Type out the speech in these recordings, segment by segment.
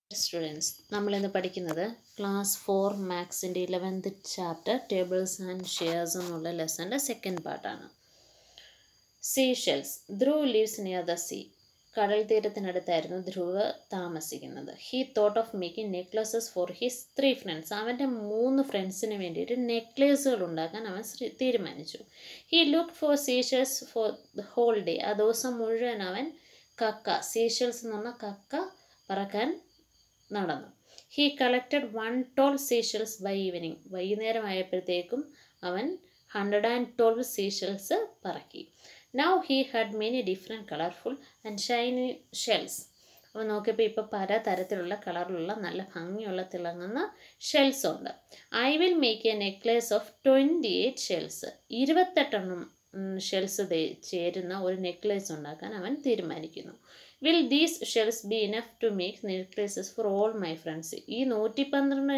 Students നമ്മളിന്ന് പഠിക്കുന്നത് class four മാത്സിൻ്റെ eleventh chapter tables and shares എന്നുള്ള ലെസൻ്റെ സെക്കൻഡ് പാർട്ടാണ് sea shells Dhruv lives near the sea കടൽ തീരത്തിനടുത്തായിരുന്നു ധ്രുവ് താമസിക്കുന്നത് he thought of making necklaces for his three friends അവൻ്റെ മൂന്ന് ഫ്രണ്ട്സിന് വേണ്ടിയിട്ട് നെക്ലേസുകൾ ഉണ്ടാക്കാൻ അവൻ ശ്ര- തീരുമാനിച്ചു he look for seashells for the whole day ആ ദിവസം മുഴുവൻ അവൻ കക്ക സീഷൽസ് എന്ന് പറഞ്ഞാൽ കക്ക പറക്കാൻ നടന്നു he collected one tall seashells by evening വൈകുന്നേരം ആയപ്പോഴത്തേക്കും അവൻ ഹൺഡ്രഡ് ആൻഡ് ട്വൽവ് സീഷൽസ് പറക്കി now he had many different colourful and shiny shells അപ്പോൾ നോക്കിയപ്പോൾ ഇപ്പോൾ പല തരത്തിലുള്ള കളറിലുള്ള നല്ല ഭംഗിയുള്ള തിളങ്ങുന്ന ഷെൽസ് ഉണ്ട് I will make a necklace of twenty eight shells ഇരുപത്തെട്ടെണ്ണം ഷെൽസ് ചേരുന്ന ഒരു നെക്ലേസ് ഉണ്ടാക്കാൻ അവൻ തീരുമാനിക്കുന്നു will these shells be enough to make necklaces for all my friends ഈ നൂറ്റി പന്ത്രണ്ട്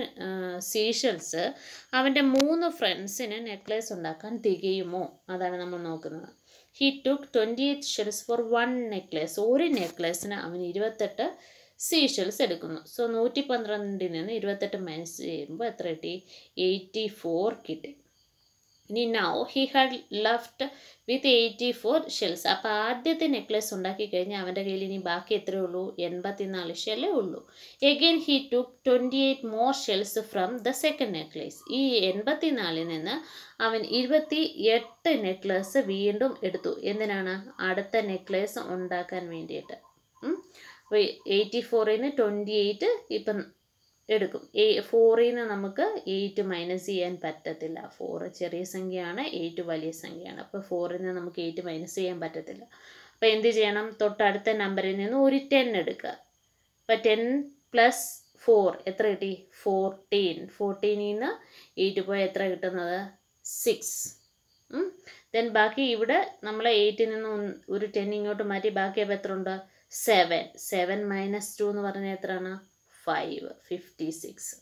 സീഷൽസ് അവൻ്റെ മൂന്ന് ഫ്രണ്ട്സിന് നെക്ലേസ് ഉണ്ടാക്കാൻ തികയുമോ അതാണ് നമ്മൾ നോക്കുന്നത് he took twenty eight shells for one necklace ഒരു നെക്ലേസിന് അവൻ ഇരുപത്തെട്ട് സീഷൽസ് എടുക്കുന്നു സോ നൂറ്റി പന്ത്രണ്ടിൽ നിന്ന് ഇരുപത്തെട്ട് മൈനസ് ചെയ്യുമ്പോൾ എത്ര കിട്ടി എയ്റ്റി ഫോർ കിട്ടി ഇനി now he had left with eighty four shells അപ്പോൾ ആദ്യത്തെ നെക്ലേസ് ഉണ്ടാക്കി കഴിഞ്ഞാൽ അവൻ്റെ കയ്യിൽ ഇനി ബാക്കി എത്രയേ ഉള്ളൂ എൺപത്തിനാല് ഷെല്ലേ ഉള്ളൂ again he took twenty eight more shells from the second necklace ഈ എൺപത്തിനാലിൽ നിന്ന് അവൻ ഇരുപത്തി എട്ട് നെക്ലേസ് വീണ്ടും എടുത്തു എന്തിനാണ് അടുത്ത നെക്ലേസ് ഉണ്ടാക്കാൻ വേണ്ടിയിട്ട് അപ്പോൾ എയ്റ്റി ഫോറിൽ നിന്ന് ട്വൻറ്റി എയ്റ്റ് ഇപ്പം എടുക്കും എ ഫോറിൽ നിന്ന് നമുക്ക് എയ്റ്റ് മൈനസ് ചെയ്യാൻ പറ്റത്തില്ല ഫോർ ചെറിയ സംഖ്യയാണ് എയ്റ്റ് വലിയ സംഖ്യയാണ് അപ്പോൾ ഫോറിൽ നിന്ന് നമുക്ക് എയ്റ്റ് മൈനസ് ചെയ്യാൻ പറ്റത്തില്ല അപ്പോൾ എന്ത് ചെയ്യണം തൊട്ടടുത്ത നമ്പറിൽ നിന്ന് ഒരു ടെൻ എടുക്കുക അപ്പോൾ ടെൻ പ്ലസ് ഫോർ എത്ര കിട്ടി ഫോർട്ടീൻ ഫോർട്ടീനിൽ നിന്ന് എയ്റ്റ് പോയി എത്ര കിട്ടുന്നത് സിക്സ് ദെൻ ബാക്കി ഇവിടെ നമ്മൾ എയ്റ്റിൽ നിന്ന് ഒന്ന് ഒരു ടെൻ ഇങ്ങോട്ട് മാറ്റി ബാക്കി അപ്പോൾ എത്ര ഉണ്ട് സെവൻ സെവൻ മൈനസ് ടു എന്ന് പറഞ്ഞാൽ എത്രയാണ് ഫൈവ് ഫിഫ്റ്റി സിക്സ്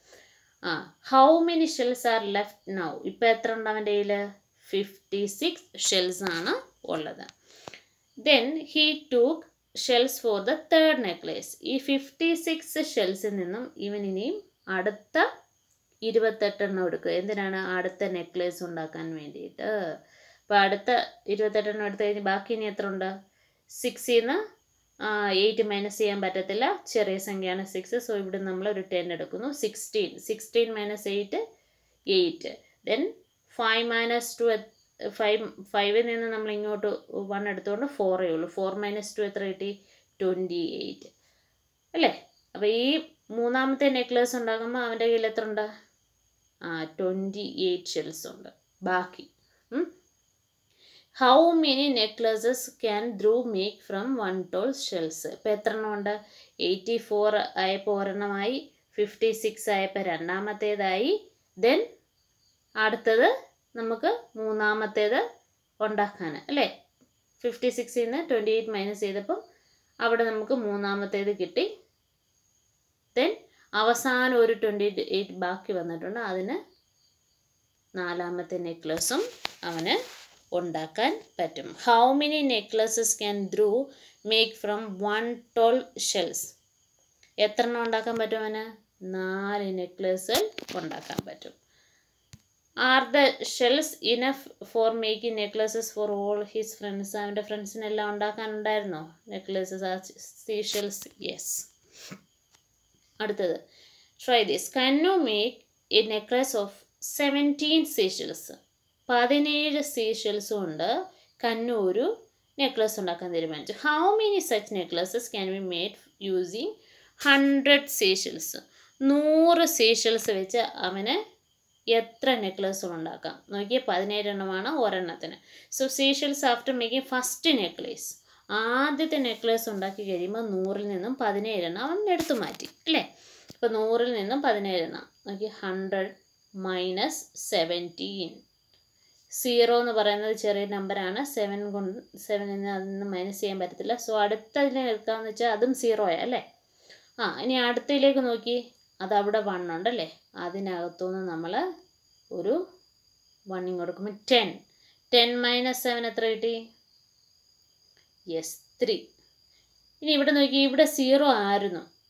ആ how many shells are left now ഇപ്പോൾ എത്ര ഉണ്ട് അവൻ്റെ കയ്യിൽ ഫിഫ്റ്റി സിക്സ് ഷെൽസ് ആണ് ഉള്ളത് then he took shells for the third necklace ഈ ഫിഫ്റ്റി സിക്സ് ഷെൽസിൽ നിന്നും ഇവൻ ഇനിയും അടുത്ത ഇരുപത്തെട്ടെണ്ണം എടുക്കുക എന്തിനാണ് അടുത്ത നെക്ലേസ് ഉണ്ടാക്കാൻ വേണ്ടിയിട്ട് അപ്പോൾ അടുത്ത ഇരുപത്തെട്ടെണ്ണം എടുത്തു കഴിഞ്ഞ് ബാക്കി ഇനി എത്ര ഉണ്ട് സിക്സിൽ നിന്ന് എയ്റ്റ് മൈനസ് ചെയ്യാൻ പറ്റത്തില്ല ചെറിയ സംഖ്യയാണ് സിക്സ് സോ ഇവിടെ നമ്മൾ ഒരു ടെൻ എടുക്കുന്നു sixteen sixteen minus eight eight then five minus two five ഫൈവിൽ നിന്ന് നമ്മൾ ഇങ്ങോട്ട് വൺ എടുത്തുകൊണ്ട് ഫോറേ ഉള്ളൂ ഫോർ മൈനസ് ടു എത്ര കിട്ടി ട്വൻറ്റി എയ്റ്റ് അല്ലേ അപ്പോൾ ഈ മൂന്നാമത്തെ നെക്ലേസ് ഉണ്ടാകുമ്പോൾ അവൻ്റെ കയ്യിൽ എത്ര ഉണ്ട് ആ ട്വൻറ്റി എയ്റ്റ് ഷെൽസ് ഉണ്ട് ബാക്കി how many necklaces can Dhruv make from one toll shells ഇപ്പോൾ എത്ര എണ്ണം ഉണ്ട് എയ്റ്റി ഫോർ ആയപ്പോൾ ഒരെണ്ണമായി ഫിഫ്റ്റി സിക്സ് ആയപ്പോൾ രണ്ടാമത്തേതായി ദെൻ അടുത്തത് നമുക്ക് മൂന്നാമത്തേത് ഉണ്ടാക്കാൻ അല്ലേ ഫിഫ്റ്റി സിക്സിൽ നിന്ന് ട്വൻറ്റി എയ്റ്റ് മൈനസ് ചെയ്തപ്പം അവിടെ നമുക്ക് മൂന്നാമത്തേത് കിട്ടി ദെൻ അവസാനം ഒരു ട്വൻറ്റി എയ്റ്റ് ബാക്കി വന്നിട്ടുണ്ട് അതിന് നാലാമത്തെ നെക്ലസും അവന് ഉണ്ടാക്കാൻ പറ്റും how many necklaces can Dhruv make from one toll shells എത്ര എണ്ണം ഉണ്ടാക്കാൻ പറ്റും അവന് നാല് നെക്ലസ് ഉണ്ടാക്കാൻ പറ്റും are the shells enough for making necklaces for all his friends അവൻ്റെ ഫ്രണ്ട്സിനെല്ലാം ഉണ്ടാക്കാനുണ്ടായിരുന്നോ നെക്ലസസ് ആ സീ ഷെൽസ് യെസ് അടുത്തത് try this can you make a necklace of seventeen seashells പതിനേഴ് സീഷൽസ് കൊണ്ട് കന്നു ഒരു നെക്ലസ് ഉണ്ടാക്കാൻ തീരുമാനിച്ചു how many such necklaces can be made using hundred Seychelles നൂറ് സീഷൽസ് വെച്ച് അവന് എത്ര നെക്ലസുകൾ ഉണ്ടാക്കാം നോക്കിയാൽ പതിനേഴെണ്ണമാണ് ഒരെണ്ണത്തിന് so seashells after making first necklace ആദ്യത്തെ നെക്ലേസ് ഉണ്ടാക്കി കഴിയുമ്പോൾ നൂറിൽ നിന്നും പതിനേഴെണ്ണം അവൻ എടുത്തു മാറ്റി അല്ലേ അപ്പോൾ നൂറിൽ നിന്നും പതിനേഴെണ്ണം നോക്കി ഹൺഡ്രഡ് മൈനസ് സെവൻറ്റീൻ സീറോ എന്ന് പറയുന്നത് ചെറിയ നമ്പറാണ് സെവൻ കൊണ്ട് സെവനിൽ നിന്ന് അതിൽ നിന്ന് മൈനസ് ചെയ്യാൻ പറ്റത്തില്ല സോ അടുത്തതിനെ എടുക്കാമെന്ന് വെച്ചാൽ അതും സീറോയാ അല്ലേ ആ ഇനി അടുത്തതിലേക്ക് നോക്കി അതവിടെ വൺ ഉണ്ടല്ലേ അതിനകത്തുനിന്ന് നമ്മൾ ഒരു വണ്ണിങ് കൊടുക്കുമ്പോൾ ടെൻ ടെൻ മൈനസ് സെവൻ എത്ര കിട്ടി യെസ് ത്രീ ഇനി ഇവിടെ നോക്കി ഇവിടെ സീറോ ആയിരുന്നു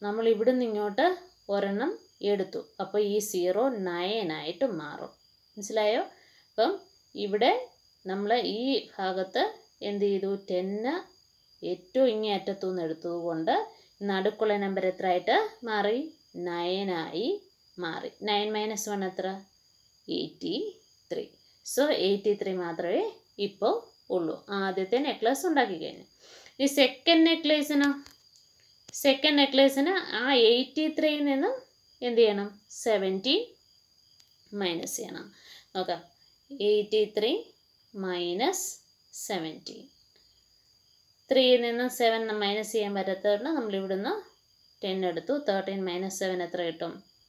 നമ്മൾ ഇവിടുന്ന് ഇങ്ങോട്ട് ഒരെണ്ണം എടുത്തു അപ്പോൾ ഈ സീറോ നയനായിട്ട് മാറും മനസ്സിലായോ അപ്പം ഇവിടെ നമ്മൾ ഈ ഭാഗത്ത് എന്ത് ചെയ്തു ടെന്ന് ഏറ്റവും ഇങ്ങേ അറ്റത്തു നിന്ന് എടുത്തതുകൊണ്ട് നടുക്കുള്ള നമ്പർ എത്ര ആയിട്ട് മാറി നയനായി മാറി നയൻ മൈനസ് വൺ എത്ര eighty three so eighty three മാത്രമേ ഇപ്പോൾ ഉള്ളൂ ആദ്യത്തെ നെക്ലസ് ഉണ്ടാക്കി കഴിഞ്ഞു ഈ സെക്കൻഡ് നെക്ലേസിനോ സെക്കൻഡ് നെക്ലേസിന് ആ എയ്റ്റി ത്രീയിൽ നിന്നും എന്ത് ചെയ്യണം സെവൻറ്റീൻ മൈനസ് ചെയ്യണം നോക്കാം എയ്റ്റി ത്രീ മൈനസ് സെവൻറ്റീൻ ത്രീയിൽ നിന്നും സെവൻ മൈനസ് ചെയ്യാൻ പറ്റാത്തതുകൊണ്ട് നമ്മൾ ഇവിടുന്ന് ടെൻ എടുത്തു തേർട്ടീൻ മൈനസ് സെവൻ എത്ര കിട്ടും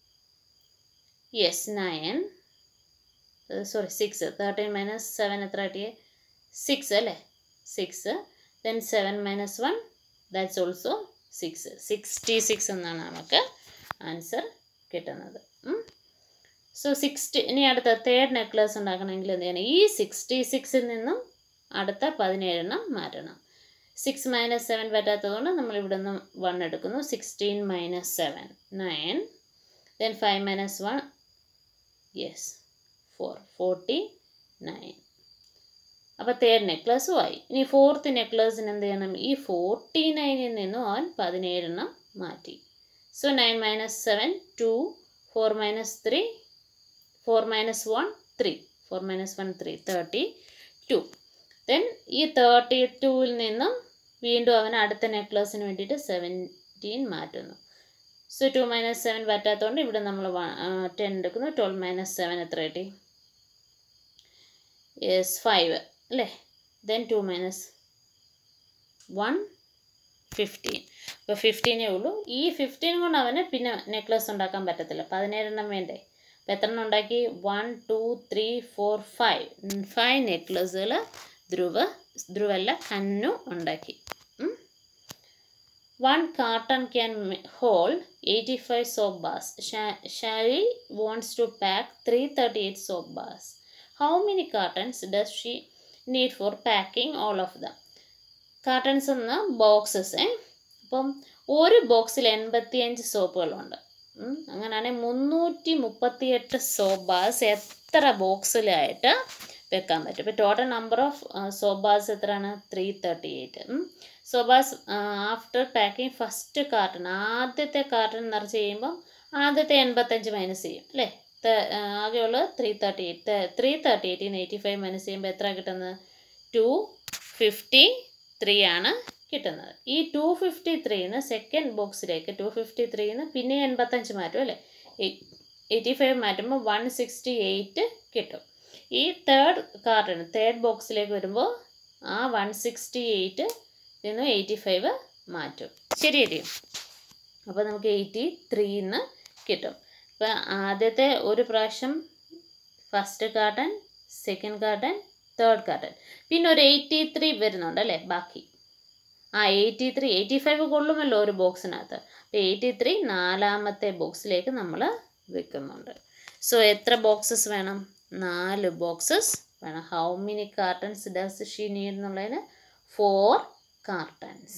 yes nine sorry six thirteen minus seven എത്ര കിട്ടിയേ സിക്സ് അല്ലേ six then seven minus one that's also six sixty six എന്നാണ് നമുക്ക് ആൻസർ കിട്ടുന്നത് സോ സിക്സ്റ്റി ഇനി അടുത്ത തേർഡ് നെക്ലസ് ഉണ്ടാക്കണമെങ്കിൽ എന്ത് ചെയ്യണം ഈ സിക്സ്റ്റി സിക്സിൽ നിന്നും അടുത്ത പതിനേഴെണ്ണം മാറ്റണം സിക്സ് മൈനസ് സെവൻ പറ്റാത്തതുകൊണ്ട് നമ്മൾ ഇവിടെ നിന്ന് വൺ എടുക്കുന്നു sixteen minus seven nine then five minus one yes four forty nine അപ്പോൾ തേർഡ് നെക്ലസും ആയി ഇനി ഫോർത്ത് നെക്ലസിന് എന്ത് ചെയ്യണം ഈ ഫോർട്ടി നയനിൽ നിന്നും അവൻ പതിനേഴെണ്ണം മാറ്റി so nine minus seven two four minus three four minus one three four minus one three thirty two then ഈ തേർട്ടി ടുവിൽ നിന്നും വീണ്ടും അവൻ അടുത്ത നെക്ലസിന് വേണ്ടിയിട്ട് സെവൻറ്റീൻ മാറ്റുന്നു സോ ടു മൈനസ് സെവൻ പറ്റാത്തതുകൊണ്ട് ഇവിടെ നമ്മൾ ടെൻ എടുക്കുന്നു ട്വൽവ് മൈനസ് സെവൻ എത്ര കിട്ടി യെസ് ഫൈവ് അല്ലേ then two minus one fifteen ഇപ്പോൾ ഫിഫ്റ്റീനേ ഉള്ളൂ ഈ ഫിഫ്റ്റീൻ കൊണ്ട് അവന് പിന്നെ നെക്ലസ് ഉണ്ടാക്കാൻ പറ്റത്തില്ല പതിനേഴെണ്ണം വേണ്ടേ അപ്പോൾ എത്ര എണ്ണം ഉണ്ടാക്കി one two three four five five നെക്ലസുകൾ ധ്രുവ ധ്രുവല്ല കന്നു ഉണ്ടാക്കി one carton can hold eighty five soap bars Shari wants to pack three thirty eight soap bars how many cartons does she need for packing all of them cartons എന്ന boxes അപ്പം ഒരു ബോക്സിൽ എൺപത്തിയഞ്ച് സോപ്പുകളുണ്ട് അങ്ങനെയാണെങ്കിൽ മുന്നൂറ്റി മുപ്പത്തിയെട്ട് സോപ്പ് ബാസ് എത്ര ബോക്സിലായിട്ട് വെക്കാൻ പറ്റും ഇപ്പോൾ total number of soap bars എത്രയാണ് three thirty eight soap bars after packing first carton ആദ്യത്തെ കാർട്ടൺ നിറച്ച് ചെയ്യുമ്പോൾ ആദ്യത്തെ എൺപത്തഞ്ച് മൈനസ് ചെയ്യും അല്ലേ ആകെയുള്ളത് three thirty eight three thirty എയ്റ്റിന് എയ്റ്റി ഫൈവ് മൈനസ് ചെയ്യുമ്പോൾ എത്ര കിട്ടുന്നത് ടു ഫിഫ്റ്റി ത്രീ ആണ് കിട്ടുന്നത് ഈ ടു ഫിഫ്റ്റി ത്രീന്ന് സെക്കൻഡ് ബോക്സിലേക്ക് ടു ഫിഫ്റ്റി ത്രീന്ന് പിന്നെ എൺപത്തഞ്ച് മാറ്റും അല്ലേ എയ്റ്റി ഫൈവ് മാറ്റുമ്പോൾ വൺ സിക്സ്റ്റി എയ്റ്റ് കിട്ടും ഈ തേർഡ് കാർട്ടൺ തേർഡ് ബോക്സിലേക്ക് വരുമ്പോൾ ആ വൺ സിക്സ്റ്റി എയ്റ്റ് നിന്ന് എയ്റ്റി ഫൈവ് മാറ്റും ശരിയല്ലേ അപ്പോൾ നമുക്ക് എയ്റ്റി ത്രീന്ന് കിട്ടും അപ്പോൾ ആദ്യത്തെ ഒരു പ്രാവശ്യം first carton second carton third carton പിന്നെ ഒരു എയ്റ്റി ത്രീ വരുന്നുണ്ട് അല്ലേ ബാക്കി ആ എയ്റ്റി ത്രീ എയ്റ്റി ഫൈവ് കൊള്ളുമല്ലോ ഒരു ബോക്സിനകത്ത് അപ്പോൾ എയ്റ്റി ത്രീ നാലാമത്തെ ബോക്സിലേക്ക് നമ്മൾ വെക്കുന്നുണ്ട് സോ എത്ര ബോക്സസ് വേണം നാല് ബോക്സസ് വേണം how many cartons does she need എന്നുള്ളതിന് four cartons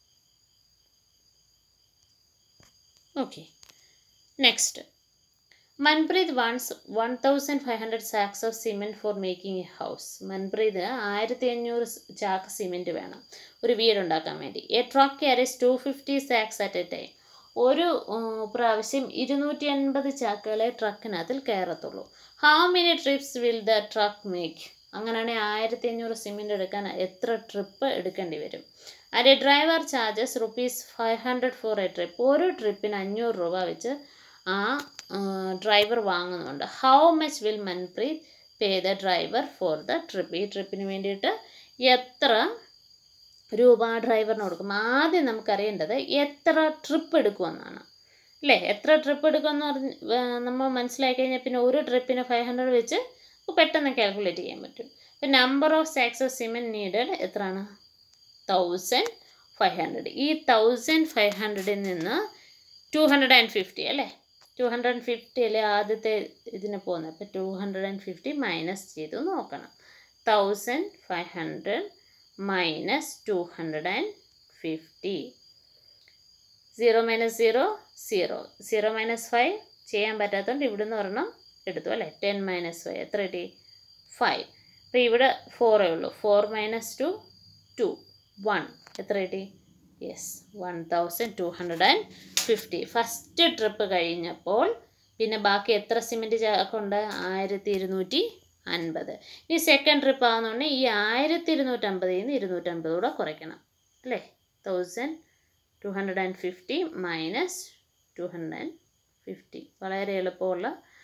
okay next Manpreet wants one thousand five hundred sacks of cement for making a house Manpreet ആയിരത്തി അഞ്ഞൂറ് ചാക്ക് സിമെൻറ്റ് വേണം ഒരു വീടുണ്ടാക്കാൻ വേണ്ടി a truck carries two fifty sacks at a time ഒരു പ്രാവശ്യം ഇരുന്നൂറ്റി അൻപത് ചാക്കുകളെ ട്രക്കിനകത്തിൽ കയറത്തുള്ളൂ how many trips will the truck make അങ്ങനെയാണെങ്കിൽ ആയിരത്തി അഞ്ഞൂറ് സിമെൻറ്റ് എടുക്കാൻ എത്ര ട്രിപ്പ് എടുക്കേണ്ടി വരും അരെ driver charges rupees five hundred for a trip ഒരു ട്രിപ്പിന് അഞ്ഞൂറ് രൂപ വെച്ച് ആ ഡ്രൈവർ വാങ്ങുന്നുണ്ട് how much will Manpreet pay the driver for the trip ഈ ട്രിപ്പിന് വേണ്ടിയിട്ട് എത്ര രൂപ ഡ്രൈവറിന് കൊടുക്കും ആദ്യം നമുക്കറിയേണ്ടത് എത്ര ട്രിപ്പ് എടുക്കുമെന്നാണ് അല്ലേ എത്ര ട്രിപ്പ് എടുക്കുമെന്ന് പറഞ്ഞ് നമ്മൾ മനസ്സിലാക്കി കഴിഞ്ഞാൽ പിന്നെ ഒരു ട്രിപ്പിന് ഫൈവ് ഹൺഡ്രഡ് വെച്ച് പെട്ടെന്ന് കാൽക്കുലേറ്റ് ചെയ്യാൻ പറ്റും ഇപ്പം number of sacks of cement needed എത്രയാണ് തൗസൻഡ് ഫൈവ് ഹൺഡ്രഡ് ഈ തൗസൻഡ് ഫൈവ് ഹൺഡ്രഡിൽ നിന്ന് ടു ഹൺഡ്രഡ് ആൻഡ് ഫിഫ്റ്റി അല്ലേ ടു ഹൺഡ്രഡ് ആൻഡ് ഫിഫ്റ്റി അല്ലേ ആദ്യത്തെ ഇതിന് പോകുന്നത് അപ്പോൾ two hundred and fifty minus ചെയ്ത് നോക്കണം thousand five hundred minus two hundred and fifty zero minus zero zero zero minus five ചെയ്യാൻ പറ്റാത്തതുകൊണ്ട് ഇവിടുന്ന് ഒരെണ്ണം എടുത്തു അല്ലേ ടെൻ മൈനസ് ഫൈവ് എത്ര കിട്ടി ഫൈവ് അപ്പോൾ ഇവിടെ ഫോറേ ഉള്ളൂ four minus two two one എത്ര കിട്ടി yes one thousand two hundred and fifty first trip കഴിഞ്ഞപ്പോൾ പിന്നെ ബാക്കി എത്ര സിമെൻറ്റ് ചാക്കുണ്ട് ആയിരത്തി ഇരുന്നൂറ്റി അൻപത് ഈ സെക്കൻഡ് ട്രിപ്പ് ആവുന്നതുകൊണ്ട് ഈ ആയിരത്തി ഇരുന്നൂറ്റമ്പതിൽ നിന്ന് ഇരുന്നൂറ്റമ്പത് കൂടെ കുറയ്ക്കണം അല്ലേ thousand two hundred and fifty minus two hundred and fifty വളരെ എളുപ്പമുള്ള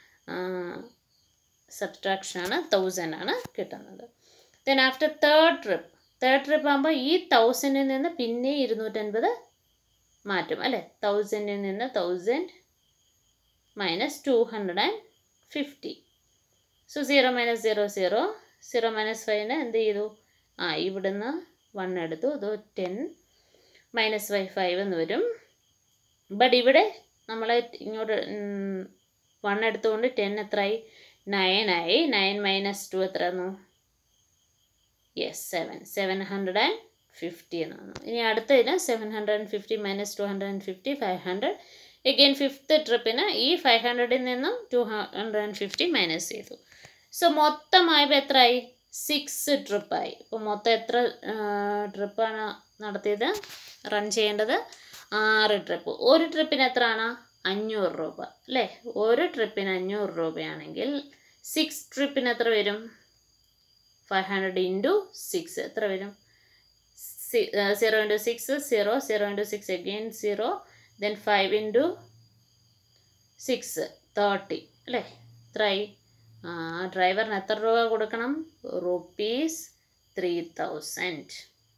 സബ്ട്രാക്ഷനാണ് തൗസൻഡ് ആണ് കിട്ടുന്നത് then after third trip third trip ആകുമ്പോൾ ഈ തൗസൻഡിൽ നിന്ന് പിന്നെ ഇരുന്നൂറ്റൻപത് മാറ്റും അല്ലേ തൗസൻഡിൽ നിന്ന് thousand minus two hundred and fifty so zero minus zero zero zero minus ഫൈവിന് എന്ത് ചെയ്തു ആ ഇവിടുന്ന് വൺ എടുത്തു അത് ടെൻ മൈനസ് ഫൈവ് ഫൈവ് എന്ന് വരും ബട്ട് ഇവിടെ നമ്മൾ ഇങ്ങോട്ട് വൺ എടുത്തുകൊണ്ട് ടെൻ എത്രയായി നയൻ ആയി നയൻ മൈനസ് ടു എത്രയായിരുന്നു yes seven seven hundred and fifty എന്ന് വന്നു ഇനി അടുത്തതിന് seven hundred and fifty minus two hundred and fifty five hundred again fifth ട്രിപ്പിന് ഈ ഫൈവ് ഹൺഡ്രഡിൽ നിന്നും two hundred and fifty minus ചെയ്തു സോ മൊത്തമായപ്പോൾ എത്രയായി സിക്സ് ട്രിപ്പായി ഇപ്പോൾ മൊത്തം എത്ര ട്രിപ്പാണ് നടത്തിയത് റൺ ചെയ്യേണ്ടത് ആറ് ട്രിപ്പ് ഒരു ട്രിപ്പിന് എത്രയാണ് അഞ്ഞൂറ് രൂപ അല്ലേ ഒരു ട്രിപ്പിന് അഞ്ഞൂറ് രൂപയാണെങ്കിൽ സിക്സ് ട്രിപ്പിന് എത്ര വരും ഫൈവ് ഹൺഡ്രഡ് ഇൻറ്റു സിക്സ് എത്ര വരും zero into six zero zero into six again zero then five into six thirty അല്ലേ എത്രയായി ആ ഡ്രൈവറിന് എത്ര രൂപ കൊടുക്കണം rupees three thousand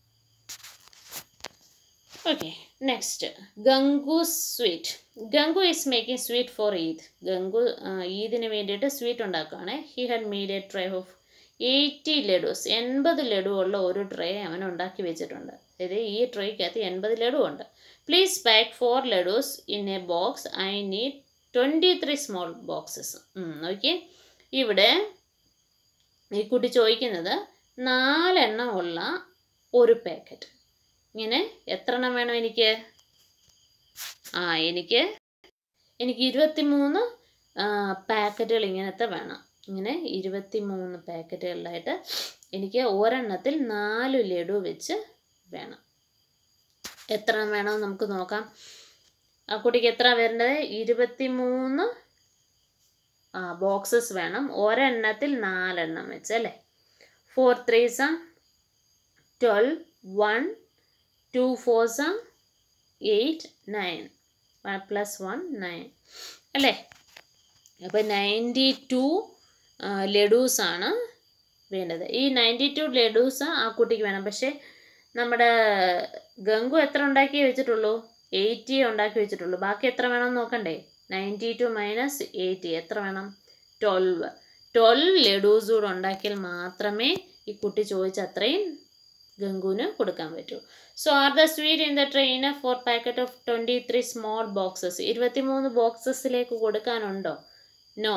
okay next Gangu sweet Gangu is making sweet for Eid Gangu ഈദിന് വേണ്ടിയിട്ട് സ്വീറ്റ് ഉണ്ടാക്കുകയാണ് he had made a tray of eighty laddoos എൺപത് ലഡു ഉള്ള ഒരു ട്രേ അവൻ ഉണ്ടാക്കി വെച്ചിട്ടുണ്ട് അതായത് ഈ ട്രേക്കകത്ത് എൺപത് ലഡു ഉണ്ട് please pack four laddoos in a box I need twenty three small boxes നോക്കി ഇവിടെ ഈ കുട്ടി ചോദിക്കുന്നത് നാലെണ്ണം ഉള്ള ഒരു പാക്കറ്റ് ഇങ്ങനെ എത്ര എണ്ണം വേണം എനിക്ക് ആ എനിക്ക് എനിക്ക് ഇരുപത്തി മൂന്ന് പാക്കറ്റുകൾ ഇങ്ങനത്തെ വേണം ഇങ്ങനെ ഇരുപത്തി മൂന്ന് പാക്കറ്റുകളിലായിട്ട് എനിക്ക് ഒരെണ്ണത്തിൽ നാല് ലഡു വെച്ച് വേണം എത്ര എണ്ണം വേണമെന്ന് നമുക്ക് നോക്കാം ആ കുട്ടിക്ക് എത്ര വരേണ്ടത് ഇരുപത്തി മൂന്ന് ആ ബോക്സസ് വേണം ഒരെണ്ണത്തിൽ നാലെണ്ണം വെച്ച് അല്ലേ four threes twelve one two fours eight nine plus one nine അല്ലേ അപ്പോൾ നയൻറ്റി ടു ലഡൂസാണ് വേണ്ടത് ഈ നയൻറ്റി ടു ലഡൂസ് ആ കുട്ടിക്ക് വേണം പക്ഷേ നമ്മുടെ ഗംഗു എത്ര ഉണ്ടാക്കി വെച്ചിട്ടുള്ളൂ എയ്റ്റി ഉണ്ടാക്കി വെച്ചിട്ടുള്ളൂ ബാക്കി എത്ര വേണം നോക്കണ്ടേ നയൻറ്റി ടു മൈനസ് എയ്റ്റി എത്ര വേണം ട്വൽവ് ട്വൽവ് ലഡൂസ് കൂടെ ഉണ്ടാക്കിയാൽ മാത്രമേ ഈ കുട്ടി ചോദിച്ച അത്രയും ഗംഗുവിന് കൊടുക്കാൻ പറ്റൂ so are the sweet in the train for packet of twenty three small boxes ഇരുപത്തി മൂന്ന് ബോക്സസിലേക്ക് കൊടുക്കാനുണ്ടോ no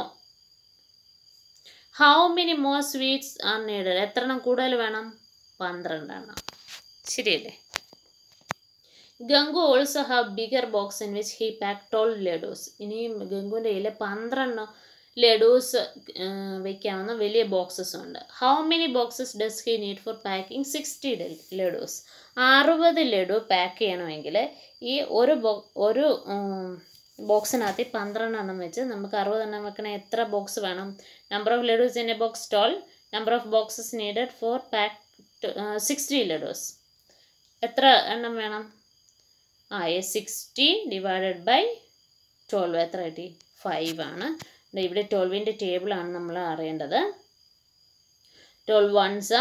how many more sweets are needed എത്ര എണ്ണം കൂടുതൽ വേണം പന്ത്രണ്ടെണ്ണം ശരിയല്ലേ Gangu also have bigger box in which he pack twelve laddoos ഇനിയും ഗംഗുവിൻ്റെ കയ്യിൽ പന്ത്രണ്ട് ലഡൂസ് വെക്കാവുന്ന വലിയ ബോക്സസ് ഉണ്ട് how many boxes does he need for packing sixty laddoos അറുപത് ലഡു പാക്ക് ചെയ്യണമെങ്കിൽ ഈ ഒരു ബോ ഒരു ബോക്സിനകത്ത് പന്ത്രണ്ടെണ്ണം വെച്ച് നമുക്ക് അറുപതെണ്ണം വെക്കണ എത്ര ബോക്സ് വേണം number of laddoos in a box twelve number of boxes needed for pack sixty laddoos എത്ര എണ്ണം വേണം ആ a sixty divided by twelve എത്ര കിട്ടി ഫൈവ് ആണ് ഇവിടെ ട്വൽവിൻ്റെ ടേബിളാണ് നമ്മൾ അറിയേണ്ടത് twelve ones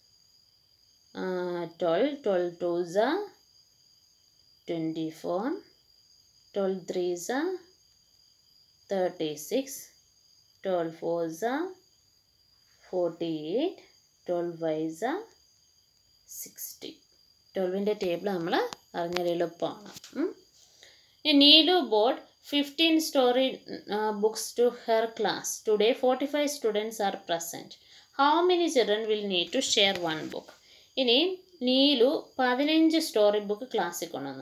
twelve twelve twos twenty four twelve threes thirty six twelve fours forty eight twelve fives sixty ട്വൽവിൻ്റെ ടേബിൾ നമ്മൾ അറിഞ്ഞാൽ എളുപ്പമാണ് Neelu board 15 story uh, books to her class. Today, 45 students are present. How many children will need to share one book? ഇനി നീലു പതിനഞ്ച് story book ക്ലാസ്സിൽ കൊണ്ടുവന്നു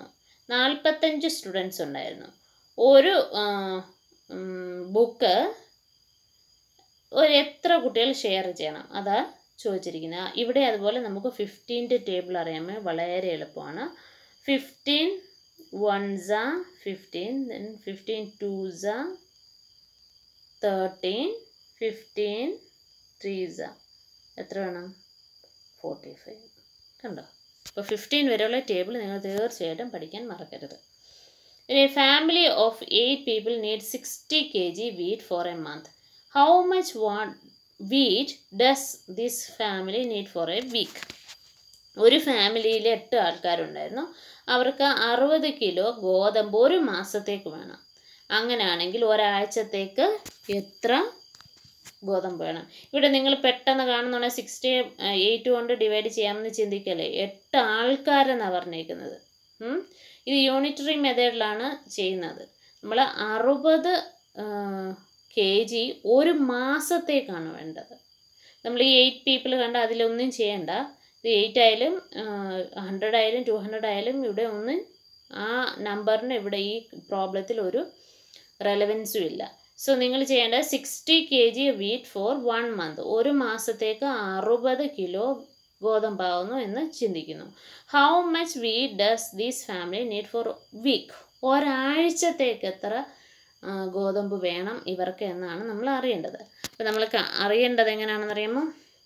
നാൽപ്പത്തഞ്ച് students ഉണ്ടായിരുന്നു ഒരു ബുക്ക് ഒരു എത്ര കുട്ടികൾ ഷെയർ ചെയ്യണം അതാ ചോദിച്ചിരിക്കുന്നത് ഇവിടെ അതുപോലെ നമുക്ക് ഫിഫ്റ്റീൻ്റെ ടേബിൾ അറിയാമേ വളരെ എളുപ്പമാണ് fifteen ones fifteen then fifteen twos thirteen fifteen threes എത്ര വേണം ഫോർട്ടി ഫൈവ് കണ്ടോ അപ്പോൾ ഫിഫ്റ്റീൻ വരെയുള്ള ടേബിൾ നിങ്ങൾ തീർച്ചയായിട്ടും പഠിക്കാൻ മറക്കരുത് ഇനി family of eight people need sixty K G wheat for a month how much what wheat does this family need for a week ഒരു ഫാമിലിയിൽ എട്ട് ആൾക്കാരുണ്ടായിരുന്നു അവർക്ക് അറുപത് കിലോ ഗോതമ്പ് ഒരു മാസത്തേക്ക് വേണം അങ്ങനെയാണെങ്കിൽ ഒരാഴ്ചത്തേക്ക് എത്ര ഗോതമ്പ് വേണം ഇവിടെ നിങ്ങൾ പെട്ടെന്ന് കാണുന്നുണ്ടെങ്കിൽ സിക്സ്റ്റി എയ്റ്റ് കൊണ്ട് ഡിവൈഡ് ചെയ്യാമെന്ന് ചിന്തിക്കല്ലേ എട്ട് ആൾക്കാരെന്നാണ് പറഞ്ഞേക്കുന്നത് ഉം. ഇത് യൂണിറ്ററി മെത്തേഡിലാണ് ചെയ്യുന്നത് നമ്മൾ അറുപത് കെ ജി ഒരു മാസത്തേക്കാണ് വേണ്ടത് നമ്മൾ ഈ എയ്റ്റ് പീപ്പിൾ കണ്ട അതിലൊന്നും ചെയ്യണ്ട ഇത് എയ്റ്റ് ആയാലും ഹൺഡ്രഡ് ആയാലും ടു ഹൺഡ്രഡ് ആയാലും ഇവിടെ ഒന്നും ആ നമ്പറിന് ഇവിടെ ഈ പ്രോബ്ലത്തിൽ ഒരു റെലവൻസും ഇല്ല സോ നിങ്ങൾ ചെയ്യേണ്ടത് sixty K G wheat for one month ഒരു മാസത്തേക്ക് അറുപത് കിലോ ഗോതമ്പാവുന്നു എന്ന് ചിന്തിക്കുന്നു how much wheat does these family need for week ഒരാഴ്ചത്തേക്ക് എത്ര ആ, ഗോതമ്പ് വേണം ഇവർക്ക് എന്നാണ് നമ്മൾ അറിയേണ്ടത് അപ്പോൾ നമ്മൾ ക- അറിയേണ്ടത് എങ്ങനെയാണെന്ന് അറിയാമോ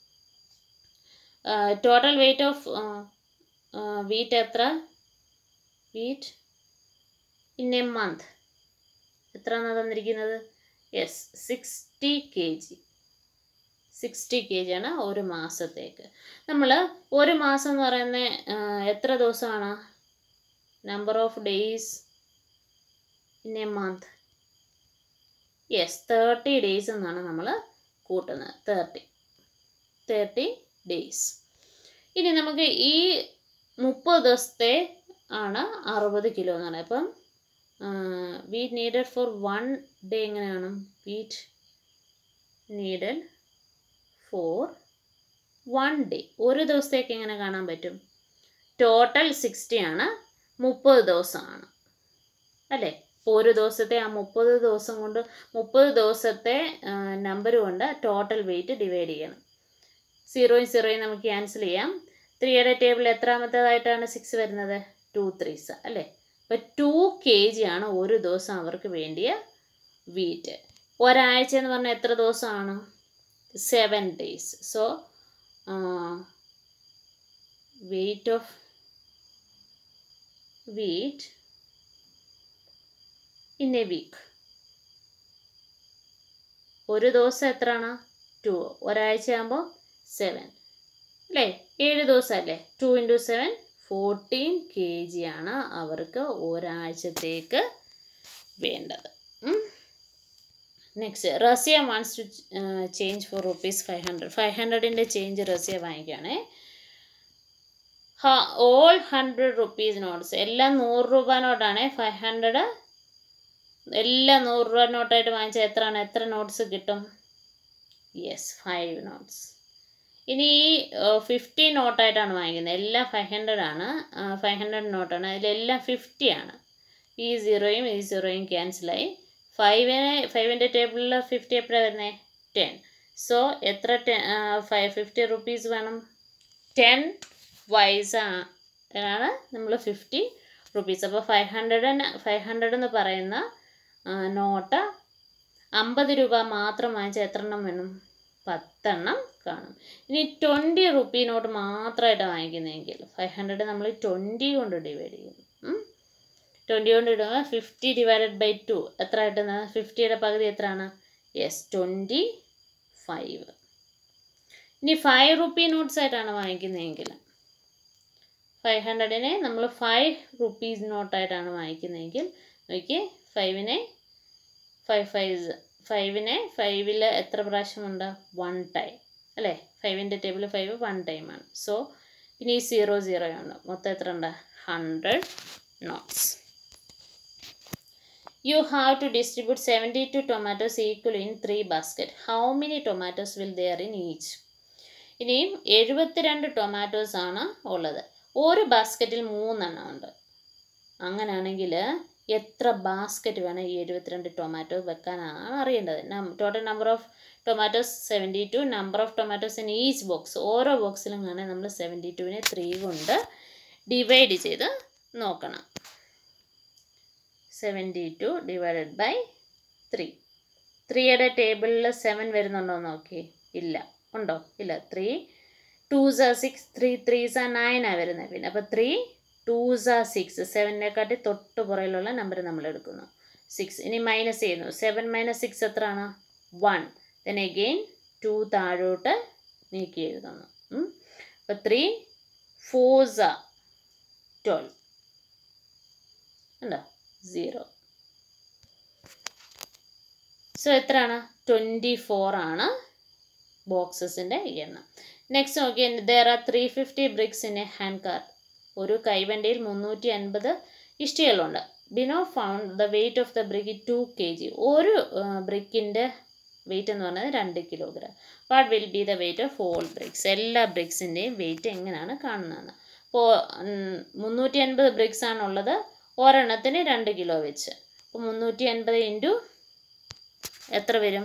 ടോട്ടൽ വെയിറ്റ് ഓഫ് വീറ്റ് എത്ര വീറ്റ് ഇൻ എ മന്ത് എത്രയാണ് തന്നിരിക്കുന്നത് yes sixty K G sixty K G ആണ് ഒരു മാസത്തേക്ക് നമ്മൾ ഒരു മാസം എന്ന് പറയുന്നത് എത്ര ദിവസമാണ് number of days in a month yes thirty days എന്നാണ് നമ്മൾ കൂട്ടുന്നത് തേർട്ടി തേർട്ടി ഡേയ്സ് ഇനി നമുക്ക് ഈ മുപ്പത് ദിവസത്തെ ആണ് അറുപത് കിലോ എന്ന് പറയുന്നത് അപ്പം wheat needed for one day എങ്ങനെയാണ് wheat needed for one day ഒരു ദിവസത്തേക്ക് എങ്ങനെ കാണാൻ പറ്റും ടോട്ടൽ സിക്സ്റ്റി ആണ് മുപ്പത് ദിവസമാണ് അല്ലേ അപ്പോൾ ഒരു ദിവസത്തെ ആ മുപ്പത് ദിവസം കൊണ്ട് മുപ്പത് ദിവസത്തെ നമ്പർ കൊണ്ട് ടോട്ടൽ വെയിറ്റ് ഡിവൈഡ് ചെയ്യണം സീറോയും സീറോയും നമുക്ക് ക്യാൻസൽ ചെയ്യാം ത്രീയുടെ ടേബിൾ എത്രാമത്തേതായിട്ടാണ് സിക്സ് വരുന്നത് ടു ത്രീസ് അല്ലേ അപ്പോൾ ടു കെ ജി ആണ് ഒരു ദിവസം അവർക്ക് വേണ്ടിയ വീറ്റ് ഒരാഴ്ച എന്ന് പറഞ്ഞാൽ എത്ര ദിവസമാണ് seven days so weight of wheat in a week ഒരു ദിവസം എത്രയാണ് ടു ഒരാഴ്ച ആകുമ്പോൾ സെവൻ അല്ലേ ഏഴ് ദിവസം അല്ലേ two into seven fourteen K G ആണ് അവർക്ക് ഒരാഴ്ചത്തേക്ക് വേണ്ടത് next Razia wants to change for rupees five hundred five ഹൺഡ്രഡിൻ്റെ ചേഞ്ച് റസിയ വാങ്ങിക്കുകയാണേ ഓൾ ഹൺഡ്രഡ് റുപ്പീസ് നോട്ട്സ് എല്ലാം നൂറ് രൂപ നോട്ടാണേ ഫൈവ് ഹൺഡ്രഡ് എല്ലാം നൂറ് രൂപ നോട്ടായിട്ട് വാങ്ങിച്ചാൽ എത്രയാണ് എത്ര നോട്ട്സ് കിട്ടും യെസ് ഫൈവ് നോട്ട്സ് ഇനി ഈ ഫിഫ്റ്റി നോട്ടായിട്ടാണ് വാങ്ങിക്കുന്നത് എല്ലാം ഫൈവ് ഹൺഡ്രഡ് ആണ് ഫൈവ് ഹൺഡ്രഡ് നോട്ടാണ് അതിലെല്ലാം ഫിഫ്റ്റി ആണ് ഈ സീറോയും ഈ സീറോയും ക്യാൻസലായി ഫൈവിന് ഫൈവിൻ്റെ ടേബിളിൽ ഫിഫ്റ്റി എപ്പോഴാണ് വരുന്നത് ടെൻ സോ എത്ര ടെൻ ഫൈവ് ഫിഫ്റ്റി റുപ്പീസ് വേണം ടെൻ വൈസ് ആണ് നമ്മൾ ഫിഫ്റ്റി റുപ്പീസ് അപ്പോൾ ഫൈവ് ഹൺഡ്രഡ് ഫൈവ് ഹൺഡ്രഡ് എന്ന് പറയുന്ന നോട്ട് അമ്പത് രൂപ മാത്രം വാങ്ങിച്ചാൽ എത്ര എണ്ണം വേണം പത്തെണ്ണം കാണും ഇനി ട്വൻറ്റി റുപ്പി നോട്ട് മാത്രമായിട്ട് വാങ്ങിക്കുന്നതെങ്കിൽ ഫൈവ് ഹൺഡ്രഡ് നമ്മൾ ട്വൻറ്റി കൊണ്ട് ഡിവൈഡ് ചെയ്യുന്നു ട്വൻറ്റി കൊണ്ട് ഇടുക ഫിഫ്റ്റി ഡിവൈഡഡ് ബൈ ടു എത്ര കിട്ടുന്നത് ഫിഫ്റ്റിയുടെ പകുതി എത്രയാണ് യെസ് ട്വൻറ്റി ഫൈവ് ഇനി ഫൈവ് റുപ്പി നോട്ട്സ് ആയിട്ടാണ് വാങ്ങിക്കുന്നതെങ്കിൽ ഫൈവ് ഹൺഡ്രഡിനെ നമ്മൾ ഫൈവ് റുപ്പീസ് നോട്ടായിട്ടാണ് വാങ്ങിക്കുന്നതെങ്കിൽ നോക്കി ഫൈവിനെ ഫൈവ് ഫൈവ് ഫൈവിനെ ഫൈവിൽ എത്ര പ്രാവശ്യമുണ്ട് വൺ ടൈം അല്ലേ ഫൈവിൻ്റെ ടേബിൾ ഫൈവ് വൺ ടൈമാണ് സോ ഇനി സീറോ സീറോ ആണ് മൊത്തം എത്ര ഉണ്ട് hundred notes you have to distribute seventy two tomatoes equal in three basket how many tomatoes will there in each ഇനിയും എഴുപത്തിരണ്ട് ടൊമാറ്റോസ് ആണ് ഉള്ളത് ഒരു ബാസ്ക്കറ്റിൽ മൂന്നെണ്ണം ഉണ്ട് അങ്ങനെയാണെങ്കിൽ എത്ര ബാസ്ക്കറ്റ് വേണം ഈ എഴുപത്തിരണ്ട് ടൊമാറ്റോ വെക്കാനാണ് അറിയേണ്ടത് total number of tomatoes seventy two number of tomatoes in each box ഓരോ ബോക്സിലും കാണാൻ നമ്മൾ സെവൻറ്റി ടുവിനെ ത്രീ കൊണ്ട് ഡിവൈഡ് ചെയ്ത് നോക്കണം seventy two divided by three ത്രീയുടെ ടേബിളിൽ സെവൻ വരുന്നുണ്ടോ നോക്കി ഇല്ല ഉണ്ടോ ഇല്ല three twos are six three threes are നയനാണ് വരുന്നത് പിന്നെ അപ്പോൾ ത്രീ ടൂസ് ആ സിക്സ് സെവനിനെക്കാട്ടി തൊട്ട് പുറയിലുള്ള നമ്പർ നമ്മൾ എടുക്കുന്നു സിക്സ് ഇനി മൈനസ് ചെയ്യുന്നു സെവൻ മൈനസ് സിക്സ് എത്രയാണ് വൺ ദെൻ എഗെയിൻ ടു താഴോട്ട് നീക്കി എഴുതുന്നു അപ്പോൾ ത്രീ ഫോർസ ട്വൽവ് ഉണ്ടോ സീറോ സോ എത്രയാണ് ട്വൻറ്റി ഫോർ ആണ് ബോക്സസിൻ്റെ എണ്ണം നെക്സ്റ്റ് നോക്കി there are three fifty bricks in a hand cart ഒരു കൈവണ്ടിയിൽ മുന്നൂറ്റി അൻപത് ഇഷ്ടികളുണ്ട് ബിനോ found the weight of the brick two K G ഒരു ബ്രിക്കിൻ്റെ വെയിറ്റ് എന്ന് പറയുന്നത് രണ്ട് kilogram what will be the weight of all bricks എല്ലാ ബ്രിക്സിൻ്റെയും വെയിറ്റ് എങ്ങനെയാണ് കാണുന്നതെന്ന് അപ്പോൾ മുന്നൂറ്റി അൻപത് ബ്രിക്സ് ആണുള്ളത് ഒരെണ്ണത്തിന് രണ്ട് കിലോ വെച്ച് അപ്പോൾ മുന്നൂറ്റി അൻപത് ഇൻറ്റു എത്ര വരും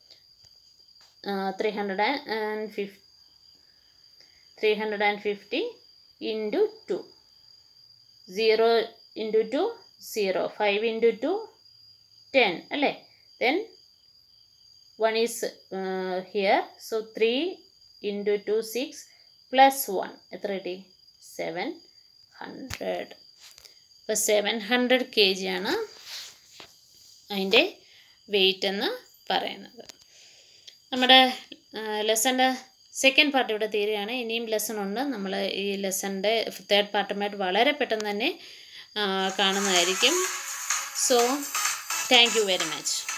three hundred and fif three hundred and fifty into two zero into two zero five into two ten അല്ലേ then one is here so three into two six plus one എത്ര കിട്ടി seven hundred ഇപ്പോൾ seven hundred K ജിയാണ് അതിൻ്റെ weight എന്ന് പറയുന്നത് നമ്മുടെ ലെസൻ്റെ second part ഇവിടെ തീരുകയാണ് ഇനിയും ലെസൺ ഉണ്ട് നമ്മൾ ഈ ലെസൻ്റെ തേർഡ് പാർട്ടുമായിട്ട് വളരെ പെട്ടെന്ന് തന്നെ കാണുന്നതായിരിക്കും so thank you very much